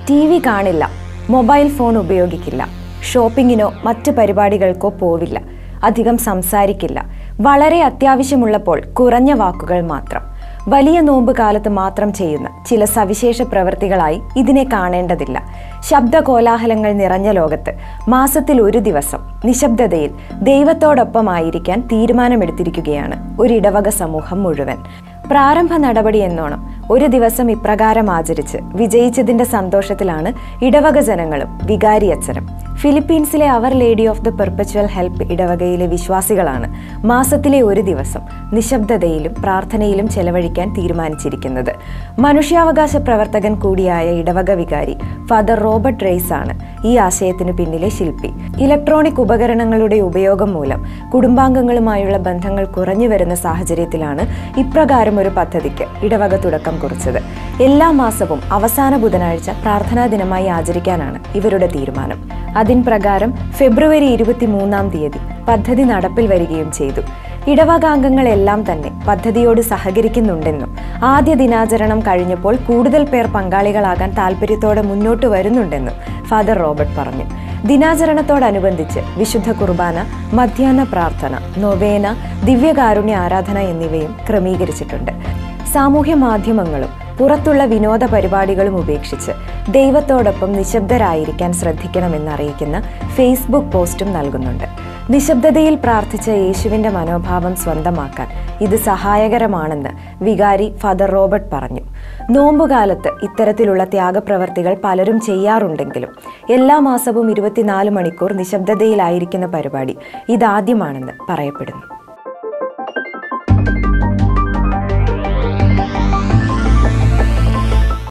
T V കാണില്ല mobile phone ഉപയോഗിക്കില്ല ഷോപ്പിങ്ങിനോ മറ്റ് പരിപാടികൾക്കോ പോവില്ല അധികം സംസാരിക്കില്ല വളരെ അത്യാവശ്യമുള്ളപ്പോൾ കുറഞ്ഞ വാക്കുകൾ മാത്രം വലിയ നോമ്പ് കാലത്ത് മാത്രം ചെയ്യുന്ന ചില സവിശേഷ പ്രവൃത്തികളായി ഇതിനെ കാണേണ്ടതില്ല ശബ്ദ കോലാഹലങ്ങൾ നിറഞ്ഞ ലോകത്ത് മാസത്തിൽ ഒരു ദിവസം നിശബ്ദതയിൽ ദൈവത്തോടൊപ്പമായിരിക്കാൻ തീരുമാനമെടുത്തിരിക്കുകയാണ് ഒരു ഇടവക സമൂഹം മുഴുവൻ പ്രാരംഭ നടപടി എന്നോണം ഒരു ദിവസം ഇപ്രകാരം ആചരിച്ച് വിജയിച്ചതിന്റെ സന്തോഷത്തിലാണ് ഇടവക ജനങ്ങളും വികാരി അച്ഛനും ഫിലിപ്പീൻസിലെ അവർ lady of the perpetual help ഇടവകയിലെ വിശ്വാസികളാണ് മാസത്തിലെ ഒരു ദിവസം നിശബ്ദതയിലും പ്രാർത്ഥനയിലും ചെലവഴിക്കാൻ തീരുമാനിച്ചിരിക്കുന്നത് മനുഷ്യാവകാശ പ്രവർത്തകൻ കൂടിയായ ഇടവക വികാരി ഫാദർ റോബർട്ട് റെയ്സ് ആണ് ഈ ആശയത്തിന് പിന്നിലെ ശില്പി ഇലക്ട്രോണിക് ഉപകരണങ്ങളുടെ ഉപയോഗം മൂലം കുടുംബാംഗങ്ങളുമായുള്ള ബന്ധങ്ങൾ കുറഞ്ഞു വരുന്ന സാഹചര്യത്തിലാണ് ഇപ്രകാരം ഒരു പദ്ധതിക്ക് ഇടവക തുടക്കം കുറിച്ചത് എല്ലാ മാസവും അവസാന ബുധനാഴ്ച പ്രാർത്ഥനാ ദിനമായി ആചരിക്കാനാണ് ഇവരുടെ തീരുമാനം അതിൻ പ്രകാരം ഫെബ്രുവരി ഇരുപത്തിമൂന്നാം തീയതി പദ്ധതി നടപ്പിൽ വരികയും ചെയ്തു ഇടവകാംഗങ്ങളെല്ലാം തന്നെ പദ്ധതിയോട് സഹകരിക്കുന്നുണ്ടെന്നും ആദ്യ ദിനാചരണം കഴിഞ്ഞപ്പോൾ കൂടുതൽ പേർ പങ്കാളികളാകാൻ താല്പര്യത്തോടെ മുന്നോട്ട് വരുന്നുണ്ടെന്നും ഫാദർ റോബർട്ട് പറഞ്ഞു ദിനാചരണത്തോടനുബന്ധിച്ച് വിശുദ്ധ കുർബാന മധ്യാഹ്ന പ്രാർത്ഥന നൊവേന ദിവ്യകാരുണ്യ ആരാധന എന്നിവയും ക്രമീകരിച്ചിട്ടുണ്ട് സാമൂഹ്യ മാധ്യമങ്ങളും പുറത്തുള്ള വിനോദ പരിപാടികളും ഉപേക്ഷിച്ച് ദൈവത്തോടൊപ്പം നിശബ്ദരായിരിക്കാൻ ശ്രദ്ധിക്കണമെന്നറിയിക്കുന്ന ഫേസ്ബുക്ക് പോസ്റ്റും നൽകുന്നുണ്ട് നിശബ്ദതയിൽ പ്രാർത്ഥിച്ച യേശുവിന്റെ മനോഭാവം സ്വന്തമാക്കാൻ ഇത് സഹായകരമാണെന്ന് വികാരി ഫാദർ റോബർട്ട് പറഞ്ഞു നോമ്പുകാലത്ത് ഇത്തരത്തിലുള്ള ത്യാഗപ്രവർത്തികൾ പലരും ചെയ്യാറുണ്ടെങ്കിലും എല്ലാ മാസവും ഇരുപത്തിനാല് മണിക്കൂർ നിശബ്ദതയിലായിരിക്കുന്ന പരിപാടി ഇതാദ്യമാണെന്ന് പറയപ്പെടുന്നു